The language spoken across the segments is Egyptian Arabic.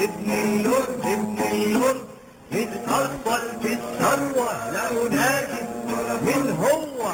ابن النور ابن النور متأصل في الثروة لا ناجد من هو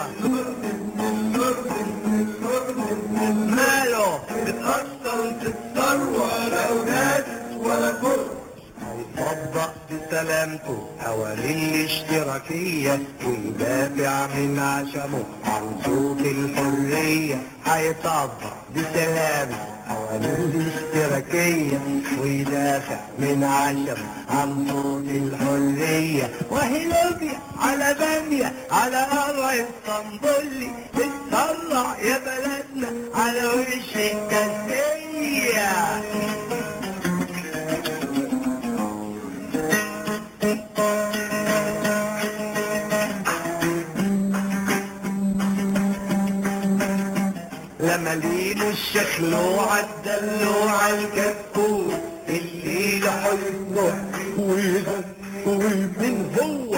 ماله متأصل في الثروة لا ناجد ولا كل هيطبق بسلامته حوالين الاشتراكية ويدافع من عشمه عن صوت الحرية هيطبق بسلامه حوالين الاشتراكية ويدافع من عشمه عن صوت الحرية وهي ليبيا على بامية على قرع اسطنبولي بتطلع يا بلدنا على وش التسية لمليم الشخلوع الدلوع الكتكوت اللي لحلمه ويغن ومن هو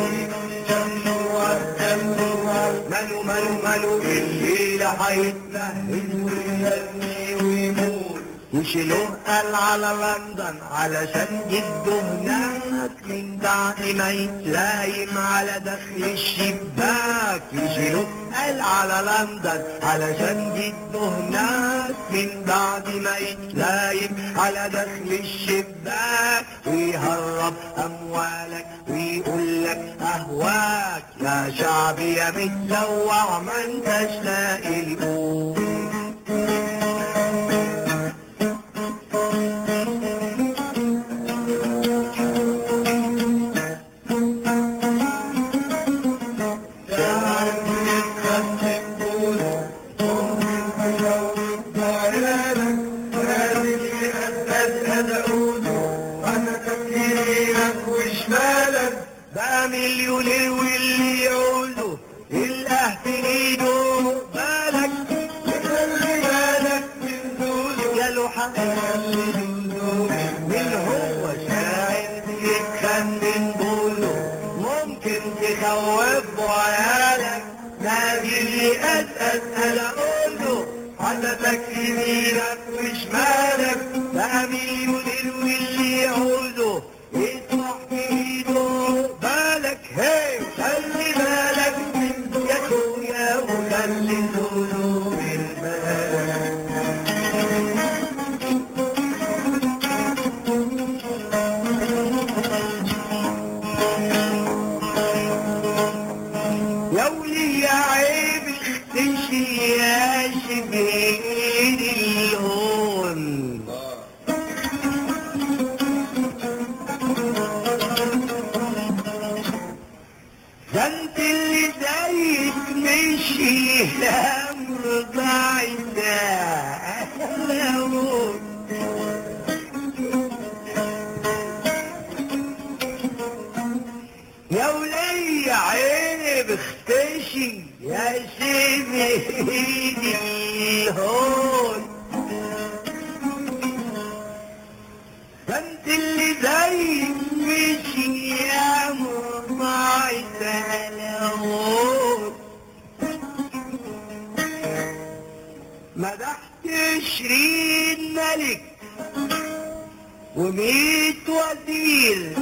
مالو مالو مالو اللي لحيتنهد ويغني ويموت وشيلوه قال على لندن علشان جده هناك من بعد ما يتلايم على دخل الشباك يشيلوه قال على لندن علشان جده هناك من بعد ما يتلايم على دخل الشباك ويهرب اموالك ويقول لك اهواك يا شعبي يا متلوع ما انتش لاقي القوت بقى مليونير واللي يعوزه الله في ايده بالك خلي بالك من دول جاله حق من هو شاعر بيتخن بوله ممكن تخوف عيالك نادي اللي اسال انا اقوله حدثك يمينك وشمالك بقى مليونير واللي يعوزه يطلع في ايده بالك هي خلي بالك من يا اخويا وخلي زوله من بالك يا ولي يا عيب اختشي يا شبين اللون ده انت اللي زيك مشي الامر ضايع يا ولي يا عيني بختشي يا سيدي الهون ده انت اللي زيك مشي يا مرضعي سلامون مدحت عشرين ملك وميت وزير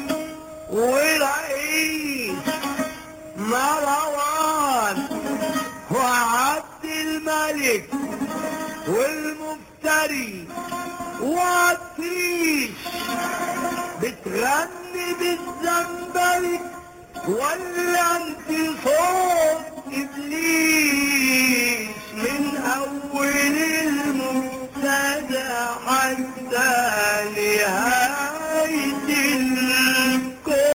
ورئيس مروان وعبد الملك والمفتري وعطيش بتغني بالزنبلك ولا انت صوت ابليس